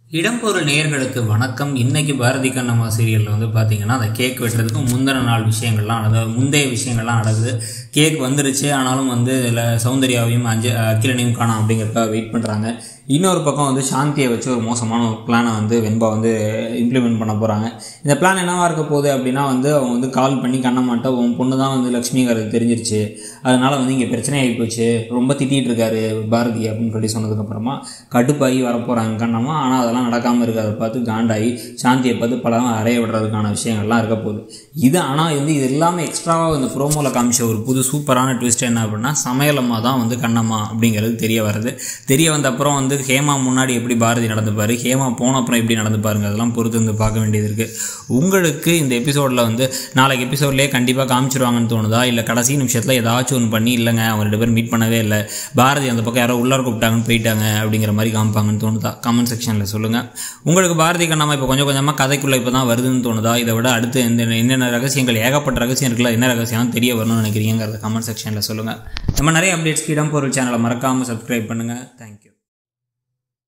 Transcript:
இடம்பொருள் நேயர்களுக்கு வணக்கம் இன்னைக்கு பாரதி கண்ணம்மா சீரியலில் வந்து பார்த்தீங்கன்னா அந்த கேக் வெட்டுறதுக்கு முந்தின நாள் விஷயங்கள்லாம் அதாவது முந்தைய விஷயங்கள்லாம் நடக்குது கேக் வந்துருச்சு ஆனாலும் வந்து இதில் சௌந்தர்யாவையும் அஞ்ச அகிலனையும் காணோம் அப்படிங்கிறதுக்காக வெயிட் பண்ணுறாங்க இன்னொரு பக்கம் வந்து சாந்தியை வச்சு ஒரு மோசமான ஒரு பிளானை வந்து வெண்பா வந்து இம்ப்ளிமெண்ட் பண்ண போகிறாங்க இந்த பிளான் என்னவா இருக்க போகுது அப்படின்னா வந்து அவங்க வந்து கால் பண்ணி கண்ணம்மாட்ட உன் பொண்ணு தான் வந்து லக்ஷ்மிங்கிறது தெரிஞ்சிருச்சு அதனால வந்து இங்கே பிரச்சனை ஆகி போச்சு ரொம்ப திட்டிகிட்டு இருக்காரு பாரதி அப்படின்னு சொல்லி சொன்னதுக்கப்புறமா கடுப்பாகி வரப்போகிறாங்க கண்ணம்மா ஆனால் அதெல்லாம் நடக்காமல் இருக்கிறத பார்த்து காண்டாகி சாந்தியை பார்த்து பலம் அறைய விடுறதுக்கான விஷயங்கள்லாம் இருக்க போகுது இது ஆனால் வந்து இது எல்லாமே எக்ஸ்ட்ராவாக இந்த ப்ரோமோவில் காமிச்ச ஒரு புது சூப்பரான ட்விஸ்ட் என்ன அப்படின்னா சமையலம்மா தான் வந்து கண்ணம்மா அப்படிங்கிறது தெரிய வருது தெரிய வந்த அப்புறம் வந்து ஹேமா முன்னாடி எப்படி பாரதி நடந்துப்பார் ஹேமா போன அப்புறம் எப்படி நடந்துப்பாருங்க அதெல்லாம் பொறுத்து வந்து பார்க்க வேண்டியது இருக்குது உங்களுக்கு இந்த எபிசோடில் வந்து நாளைக்கு எபிசோட்லேயே கண்டிப்பாக காமிச்சிருவாங்கன்னு தோணுதா இல்லை கடைசி நிமிஷத்தில் ஏதாச்சும் ஒன்று பண்ணி இல்லைங்க அவங்க ரெண்டு பேரும் மீட் பண்ணவே இல்லை பாரதி அந்த பக்கம் யாரோ உள்ளார கூப்பிட்டாங்கன்னு போயிட்டாங்க அப்படிங்கிற மாதிரி காமிப்பாங்கன்னு தோணுதா கமெண்ட் செக்ஷனில் சொல்லுங்கள் உங்களுக்கு பாரதி கண்ணம்மா இப்போ கொஞ்சம் கொஞ்சமாக கதைக்குள்ளே இப்போ தான் வருதுன்னு தோணுதா இதை விட அடுத்து எந்த என்னென்ன ரகசியங்கள் ஏகப்பட்ட ரகசியம் இருக்குல்ல என்ன ரகசியம் தெரிய வரணும்னு நினைக்கிறீங்கிறத கமெண்ட் செக்ஷனில் சொல்லுங்கள் நம்ம நிறைய அப்டேட்ஸ்க்கு இடம் பொருள் சேனலை மறக்காமல் சப்ஸ்கிரைப் பண்ணுங்கள் தேங்க்யூ